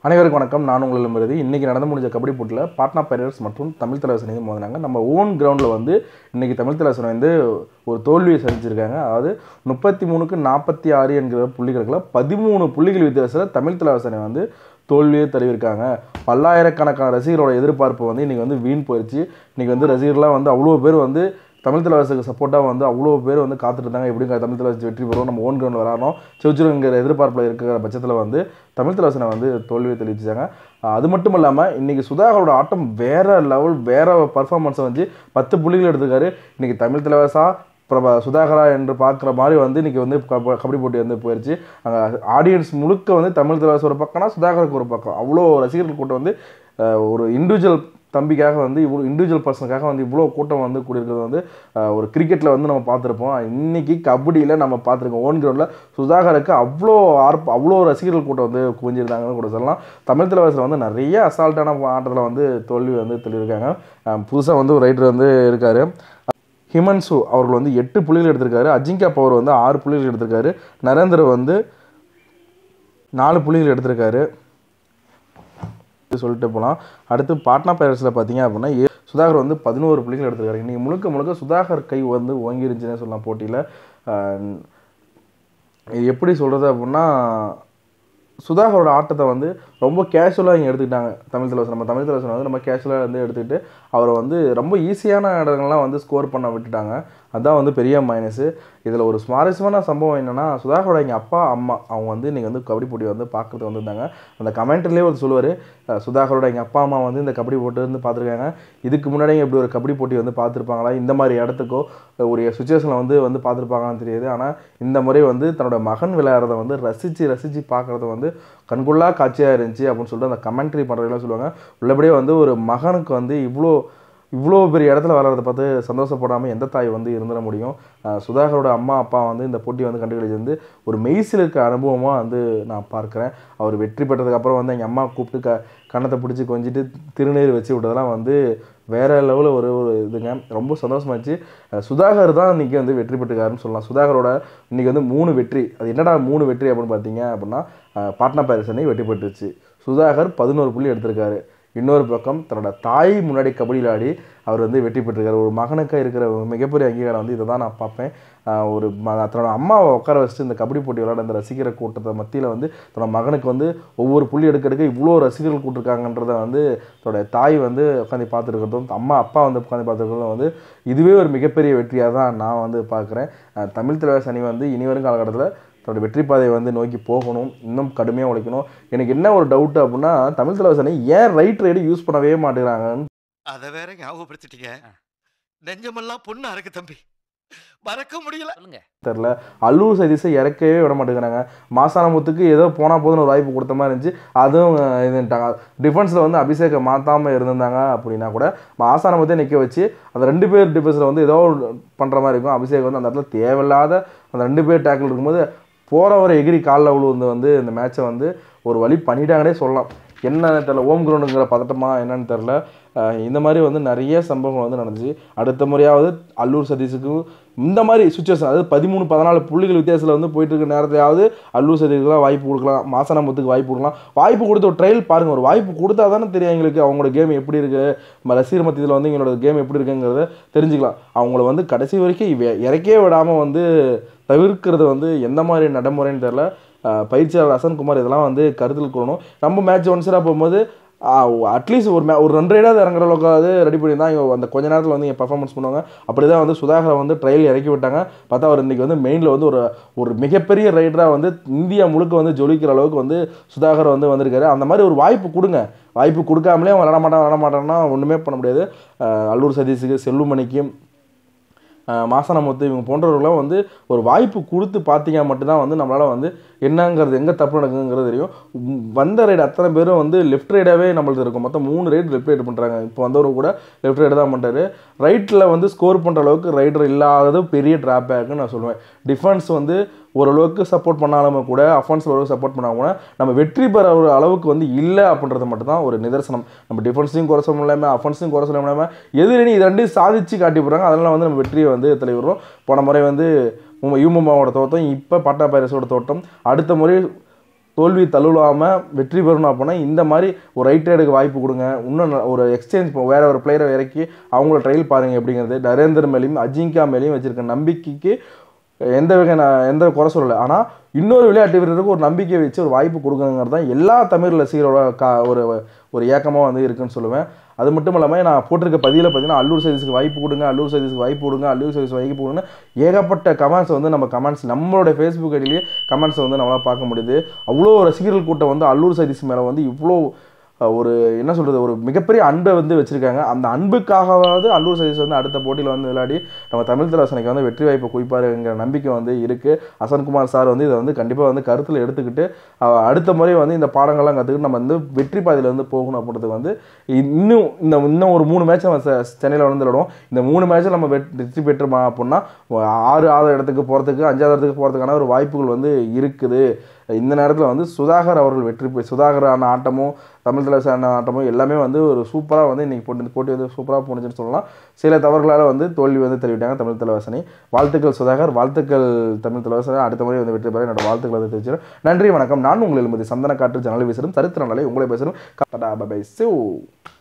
அனைவருக்கும் வணக்கம் நான் உங்கள் மிருதி இன்றைக்கி நடந்து முடிஞ்ச கபடி போட்டியில் பாட்னா பைரட்ஸ் மற்றும் தமிழ் தலைவசன் வந்து மோதினாங்க நம்ம ஓன் கிரவுண்டில் வந்து இன்றைக்கி தமிழ் தலைவசன் வந்து ஒரு தோல்வியை சந்திச்சிருக்காங்க அதாவது முப்பத்தி மூணுக்கு நாற்பத்தி ஆறு என்கிற புள்ளிகளுக்குள்ள பதிமூணு புள்ளிகள் வித்தியாசத்தில் தமிழ் தலைவசனை வந்து தோல்வியே தழுவிருக்காங்க பல்லாயிரக்கணக்கான ரசிகரோட எதிர்பார்ப்பு வந்து இன்றைக்கி வந்து வீண் போயிடுச்சு இன்றைக்கி வந்து ரசிகர்லாம் வந்து அவ்வளோ பேர் வந்து தமிழ் தலைவாசுக்கு சப்போர்ட்டாக வந்து அவ்வளோ பேர் வந்து காத்துட்டு இருந்தாங்க எப்படி தமிழ் தலைவாசி வெற்றி பெறுவோம் நம்ம ஓன் கிரவுண்ட் விளாடணும் செவச்சிருங்கிற எதிர்பார்ப்பில் இருக்கிற பட்சத்தில் வந்து தமிழ் தலைவாசனை வந்து தோல்வியை தெளிவிச்சாங்க அது மட்டும் இல்லாமல் இன்றைக்கி சுதாகரோட ஆட்டம் வேறு லெவல் வேறு பர்ஃபார்மன்ஸை வந்து பத்து புள்ளிகள் எடுத்திருக்காரு இன்றைக்கி தமிழ் தலைவாசா பிரபா சுதாகரா என்று பார்க்குற மாதிரி வந்து இன்றைக்கி வந்து கப- கபடி போட்டி வந்து போயிடுச்சு அங்கே ஆடியன்ஸ் முழுக்க வந்து தமிழ் தலைவாசி ஒரு பக்கம்னா சுதாகருக்கு ஒரு பக்கம் அவ்வளோ ரசிகர்கள் கூட்டம் வந்து அஹ், ஒரு இண்டிவிஜுவல் தம்பிக்காக வந்து இவ்வளோ இண்டிவிஜுவல் பர்சனுக்காக வந்து இவ்வளோ கூட்டம் வந்து கூடியிருக்கிறது வந்து அஹ், ஒரு கிரிக்கெட்டில் வந்து நம்ம பார்த்துருப்போம் இன்னைக்கு கபடியில் நம்ம பார்த்துருக்கோம் ஓன் கிரவுண்டில் சுதாகருக்கு அவ்வளோ ஆர்ப்ப அவ்வளோ ரசிகர்கள் கூட்டம் வந்து குவிஞ்சிருந்தாங்கன்னு கூட சொல்லலாம் தமிழ் தலைவாசில் வந்து நிறைய அசால்ட்டான ஆட்டத்தில் வந்து தோல்வி வந்து தெளிவிருக்காங்க புதுசாக வந்து ஒரு ரைட்டர் வந்து இருக்கார் ஹிமன்சு அவர்கள் வந்து எட்டு புள்ளிகள் எடுத்திருக்காரு அஜிங்கா பவர் வந்து ஆறு புள்ளிகள் எடுத்திருக்காரு நரேந்திர வந்து நாலு புள்ளிகள் எடுத்திருக்காரு சொல்லிட்டு போகலாம் அடுத்து பாட்னா பைரட்ஸில் பார்த்தீங்க அப்படின்னா ஏ சுதாகர் வந்து பதினோரு புள்ளிகள் எடுத்திருக்காரு இன்றைக்கி முழுக்க முழுக்க சுதாகர் கை வந்து ஓங்கிருந்துச்சுன்னே சொல்லலாம் போட்டியில் எப்படி சொல்கிறது அப்படின்னா சுதாகரோட ஆட்டத்தை வந்து ரொம்ப கேஷுவலாக இங்கே எடுத்துக்கிட்டாங்க தமிழ் தலைவசன் நம்ம தமிழ் தலைவசன் வந்து ரொம்ப கேஷுவலாக வந்து எடுத்துக்கிட்டு அவரை வந்து ரொம்ப ஈஸியான இடங்கள்லாம் வந்து ஸ்கோர் பண்ண விட்டுட்டாங்க அதான் வந்து பெரிய மைனஸு இதில் ஒரு சுவாரஸ்யமான சம்பவம் என்னென்னா சுதாகரோட எங்கள் அப்பா அம்மா அவங்க வந்து இன்றைக்கி வந்து கபடி போட்டி வந்து பார்க்குறது வந்திருந்தாங்க அந்த கமெண்ட்லேயே ஒரு சொல்லுவார் சுதாகரோட எங்கள் அப்பா அம்மா வந்து இந்த கபடி போட்டி வந்து பார்த்துருக்காங்க இதுக்கு முன்னாடி இப்படி ஒரு கபடி போட்டி வந்து பார்த்துருப்பாங்களா இந்த மாதிரி இடத்துக்கோ ஒரு சுச்சுவேஷனில் வந்து வந்து பார்த்துருப்பாங்களான்னு தெரியாது ஆனால் இந்த முறை வந்து தன்னோட மகன் விளையாடுறத வந்து ரசித்து ரசித்து பார்க்குறது வந்து கண்கொள்ளா காட்சியாக இருந்துச்சு அப்படின்னு சொல்லிட்டு அந்த கமெண்ட்ரி பண்ணுறவங்களாம் சொல்லுவாங்க உள்ளபடியே வந்து ஒரு மகனுக்கு வந்து இவ்வளோ இவ்வளோ பெரிய இடத்துல வளர்றத பார்த்து சந்தோஷப்படாமல் எந்த தாய் வந்து இருந்துட முடியும் அஹ் சுதாகரோட அம்மா அப்பா வந்து இந்த போட்டி வந்து கண்டுபிடிச்சது வந்து ஒரு மெய்சில் இருக்க அனுபவமாக வந்து நான் பார்க்குறேன் அவர் வெற்றி பெற்றதுக்கப்புறம் வந்து எங்கள் அம்மா கூப்பிட்டு க கன்னத்தை பிடிச்சி கொஞ்சிட்டு திருநீர் வச்சு விட்டதெல்லாம் வந்து வேறு லெவலில் ஒரு ஒரு இதுங்க ரொம்ப சந்தோஷமாச்சு அஹ் சுதாகர் தான் இன்றைக்கி வந்து வெற்றி பெற்றுக்காருன்னு சொல்லலாம் சுதாகரோட இன்றைக்கி வந்து மூணு வெற்றி அது என்னடா மூணு வெற்றி அப்படின்னு பார்த்தீங்க அப்படின்னா அஹ் பாட்னா பாரிஸ் அணி வெற்றி பெற்றுச்சு சுதாகர் பதினோரு புள்ளி எடுத்திருக்காரு இன்னொரு பக்கம் தன்னோட தாய் முன்னாடி கபடி விளையாடி அவர் வந்து வெற்றி பெற்றிருக்காரு ஒரு மகனுக்காக இருக்கிற ஒரு மிகப்பெரிய அங்கீகாரம் வந்து இதை தான் நான் பார்ப்பேன் ஆஹ் ஒரு ம- தன்னோட அம்மாவை உட்கார வச்சுட்டு இந்த கபடி போட்டி விளையாட அந்த ரசிகர கூட்டத்தை மத்தியில் வந்து தன்னோட மகனுக்கு வந்து ஒவ்வொரு புள்ளி எடுக்க எடுக்க இவ்வளோ ரசிகர்கள் கூட்டிருக்காங்கன்றத வந்து தன்னோட தாய் வந்து உட்காந்து பார்த்துருக்கிறதும் அம்மா அப்பா வந்து உட்காந்து பார்த்துருக்கிறதும் வந்து இதுவே ஒரு மிகப்பெரிய வெற்றியாக தான் நான் வந்து பார்க்குறேன் ஆஹ் தமிழ் தலைவர் சனி வந்து இனி வரும் காலகட்டத்தில் தன்னோட வெற்றி பாதையை வந்து நோக்கி போகணும் இன்னும் கடுமையாக உழைக்கணும் எனக்கு என்ன ஒரு டவுட் அப்படின்னா தமிழ் தலைவசனை ஏன் ரைட் ரைடு யூஸ் பண்ணவே மாட்டேங்கிறாங்கன்னு அத வேற ஞாபகப்படுத்திட்டீங்க நெஞ்சமெல்லாம் பொண்ணா இருக்கு தம்பி மறக்க முடியல சொல்லுங்க தெரில அல்லூர் சதீஸை இறக்கவே விட மாட்டேங்கிறாங்க மாசானமுத்துக்கு ஏதோ போனால் போதுன்னு ஒரு வாய்ப்பு கொடுத்த மாதிரி இருந்துச்சு அதுவும் அஹ், இதுன்ட்டாங்க டிஃபென்ஸில் வந்து அபிஷேக்கை மாற்றாமல் இருந்திருந்தாங்க அப்படின்னா கூட மாசானமுத்தே நிற்க வச்சு அந்த ரெண்டு பேர் டிஃபென்ஸில் வந்து ஏதோ பண்ணுற மாதிரி இருக்கும் அபிஷேக் வந்து அந்த இடத்துல தேவையில்லாத அந்த ரெண்டு பேர் டேக்கிள் இருக்கும்போது போகிறவரை எகிரி காலில் விழுந்து வந்து இந்த மேட்சை வந்து ஒரு வழி பண்ணிட்டாங்கன்னே சொல்லலாம் என்னன்னு தெரில ஓம் கிரவுண்டுங்கிற பதட்டமா என்னன்னு தெரில அஹ் இந்த மாதிரி வந்து நிறைய சம்பவங்கள் வந்து நடந்துச்சு அடுத்த முறையாவது அல்லூர் சதீஷுக்கும் இந்த மாதிரி சுச்சுவேஷன் அதாவது பதிமூணு பதினாலு புள்ளிகள் வித்தியாசத்தில் வந்து போயிட்டு இருக்க நேரத்தையாவது அல்லூர் சதீஷுக்குலாம் வாய்ப்பு கொடுக்கலாம் மாசனமுத்துக்கு வாய்ப்பு கொடுக்கலாம் வாய்ப்பு கொடுத்து ஒரு ட்ரையல் பாருங்கள் ஒரு வாய்ப்பு கொடுத்தா தானே தெரியும் எங்களுக்கு அவங்களோட கேம் எப்படி இருக்குது நம்ம ரசிகர் மத்தியத்தில் வந்து எங்களோட கேம் எப்படி இருக்குங்கிறத தெரிஞ்சுக்கலாம் அவங்கள வந்து கடைசி வரைக்கும் இவ- இறக்கவே விடாமல் வந்து தவிர்க்கிறது வந்து எந்த மாதிரி நடைமுறைன்னு தெரில அஹ் பயிற்சியாளர் அசன்குமார் இதெல்லாம் வந்து கருத்தில் கொள்ளணும் நம்ம மேட்ச் ஒன்ஸராக போகும்போது அட்லீஸ்ட் ஒரு மே ஒரு ரெண்டு ரைடாவது இறங்குற அளவுக்காவது ரெடி பண்ணி தான் இவங்க அந்த கொஞ்ச நேரத்தில் வந்து இங்கே பர்ஃபார்மன்ஸ் பண்ணுவாங்க அப்படி தான் வந்து சுதாகரை வந்து ட்ரையல் இறக்கி விட்டாங்க பார்த்தா அவர் இன்றைக்கி வந்து மெயினில் வந்து ஒரு ஒரு மிகப்பெரிய ரைடராக வந்து இந்தியா முழுக்க வந்து ஜொலிக்கிற அளவுக்கு வந்து சுதாகர் வந்து வந்திருக்காரு அந்த மாதிரி ஒரு வாய்ப்பு கொடுங்க வாய்ப்பு கொடுக்காமலே அவன் விளாட மாட்டான் விளாட மாட்டான்னா ஒன்றுமே பண்ண முடியாது அஹ் அல்லூர் சதீஷுக்கு செல்லுமணிக்கு அஹ் மாசானமுத்து இவங்க போன்றவர்களாம் வந்து ஒரு வாய்ப்பு கொடுத்து பார்த்தீங்க மட்டும்தான் வந்து நம்மளால் வந்து என்னங்கிறது எங்கே தப்பு நடக்குங்கிறது தெரியும் உம் வந்த ரைடு அத்தனை பேரும் வந்து லெஃப்ட் ரைடாகவே நம்மளுக்கு இருக்கும் மொத்தம் மூணு ரைடு லெஃப்ட் ரைடு பண்ணுறாங்க இப்போ வந்தவர் கூட லெஃப்ட் ரைடு தான் பண்ணுறாரு ரைட்டில் வந்து ஸ்கோர் பண்ணுற அளவுக்கு ரைடர் இல்லாதது பெரிய ட்ராபேக்குன்னு நான் சொல்லுவேன் டிஃபென்ஸ் வந்து ஓரளவுக்கு சப்போர்ட் பண்ணாலுமே கூட அஃபென்ஸ் ஓரளவுக்கு சப்போர்ட் பண்ணாலும் கூட நம்ம வெற்றி பெற ஒரு அளவுக்கு வந்து இல்லை அப்படின்றது மட்டும் தான் ஒரு நிதர்சனம் நம்ம டிஃபென்ஸையும் குறை சொல்ல முடியாமல் அஃபென்ஸையும் குறை சொல்ல முடியாமல் எதிரணி இது ரெண்டையும் சாதிச்சு காட்டி போகிறாங்க அதனால் வந்து நம்ம வெற்றியை வந்து தலைவரும் போன முறை வந்து யூமுமாவோட தோட்டம் இப்போ பாட்டா பைரஸோட தோட்டம் அடுத்த முறை தோல்வி தழுவாமல் வெற்றி பெறணும் அப்படின்னா இந்த மாதிரி ஒரு ரைட் ரைடுக்கு வாய்ப்பு கொடுங்க இன்னும் ந- ஒரு எக்ஸ்சேஞ்ச் வேற ஒரு பிளேயரை இறக்கி அவங்கள ட்ரையல் பாருங்க அப்படிங்கிறது நரேந்தர் மேலேயும் அஜிங்கா மேலேயும் வச்சிருக்க நம்பிக்கைக்கு எந்த வகை நான் எந்த குறை சொல்லலை ஆனால் இன்னொரு விளையாட்டு வீரருக்கு ஒரு நம்பிக்கை வச்சு ஒரு வாய்ப்பு கொடுக்கணுங்கிறது தான் எல்லா தமிழ் ரசிகரோட கா ஒரு ஒரு ஏக்கமாக வந்து இருக்குன்னு சொல்லுவேன் அது மட்டும் இல்லாமல் நான் போட்டிருக்க பதிவில் பார்த்தீங்கன்னா அல்லூர் சைதீஸ்க்கு வாய்ப்பு கொடுங்க அல்லூர் சைதீஸ்க்கு வாய்ப்பு கொடுங்க அல்லூர் சைதீஸ் வாய்ப்பு கொடுங்க ஏகப்பட்ட கமெண்ட்ஸ் வந்து நம்ம கமெண்ட்ஸ் நம்மளோட ஃபேஸ்புக் ஐடியிலேயே கமெண்ட்ஸ் வந்து நம்மளால் பார்க்க முடியுது அவ்வளோ ரசிகர்கள் கூட்டம் வந்து அல்லூர் சைதீஸ் மேலே வந்து இவ்வளோ அஹ், ஒரு என்ன சொல்கிறது ஒரு மிகப்பெரிய அன்பை வந்து வச்சுருக்காங்க அந்த அன்புக்காகவாவது அல்லூர் சதீஷ் வந்து அடுத்த போட்டியில் வந்து விளையாடி நம்ம தமிழ் தலைவசனைக்கு வந்து வெற்றி வாய்ப்பை குவிப்பாருங்கிற நம்பிக்கை வந்து இருக்குது அசன்குமார் சார் வந்து இதை வந்து கண்டிப்பாக வந்து கருத்தில் எடுத்துக்கிட்டு அஹ், அடுத்த முறை வந்து இந்த பாடங்கள்லாம் கற்றுக்கிட்டு நம்ம வந்து வெற்றி பாதையில் வந்து போகணும் அப்படின்றதுக்கு வந்து இன்னும் இந்த இன்னும் ஒரு மூணு மேட்ச் நம்ம செ- சென்னையில் வந்து விளையாடுவோம் இந்த மூணு மேட்ச்சில் நம்ம வெட்- வெற்றி பெற்றுமா அப்படின்னா ஆறு ஆறு இடத்துக்கு போகிறதுக்கு அஞ்சாவது இடத்துக்கு போகிறதுக்கான ஒரு வாய்ப்புகள் வந்து இருக்குது இந்த நேரத்தில் வந்து சுதாகர் அவர்கள் வெற்றி பெ சுதாகர் ஆன ஆட்டமும் தமிழ் தலைவர் ஆன ஆட்டமும் எல்லாமே வந்து ஒரு சூப்பராக வந்து இன்னைக்கு போட்டு இந்த போட்டி வந்து சூப்பராக போணுச்சுன்னு சொல்லலாம் சில தவறுகளால் வந்து தோல்வி வந்து தெரிவிட்டாங்க தமிழ் தலைவாசனை வாழ்த்துக்கள் சுதாகர் வாழ்த்துக்கள் தமிழ் தலைவாசனை அடுத்த முறை வந்து வெற்றி பெற என்னோட வாழ்த்துக்களை வந்து தெரிவிச்சிடும் நன்றி வணக்கம் நான் உங்கள் எழுமதி சந்தன காற்று ஜனல் வீசரும் சரித்திர நாளை உங்களை பேசுகிறேன் பை சிவ்